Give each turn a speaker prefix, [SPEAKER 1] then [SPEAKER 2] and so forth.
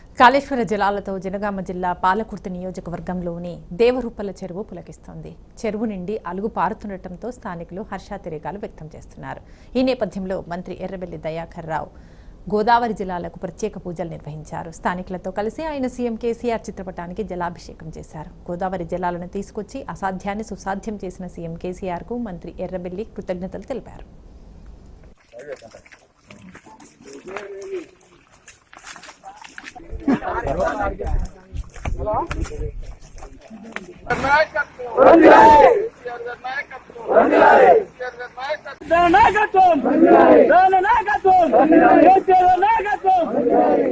[SPEAKER 1] కాళేశ్వర జలాలతో జనగామ జిల్లా పాలకుర్తి నియోజకవర్గంలోని దేవరూపల చెరువు పులకిస్తోంది చెరువు నిండి అలుగు పారుతుండటంతో స్థానికులు హర్షాతిరేకాలు వ్యక్తం చేస్తున్నారు ఈ నేపథ్యంలో మంత్రి ఎర్రబెల్లి దయాకర్ రావు గోదావరి జిల్లాలకు ప్రత్యేక పూజలు నిర్వహించారు స్థానికులతో కలిసి ఆయన సీఎం కేసీఆర్ చిత్రపటానికి జలాభిషేకం చేశారు గోదావరి జలాలను తీసుకొచ్చి అసాధ్యాన్ని సుసాధ్యం చేసిన సీఎం కేసీఆర్ కు మంత్రి ఎర్రబెల్లి కృతజ్ఞతలు తెలిపారు
[SPEAKER 2] నాయకత్వం నాయకత్వం కేసీఆర్ నాయకత్వం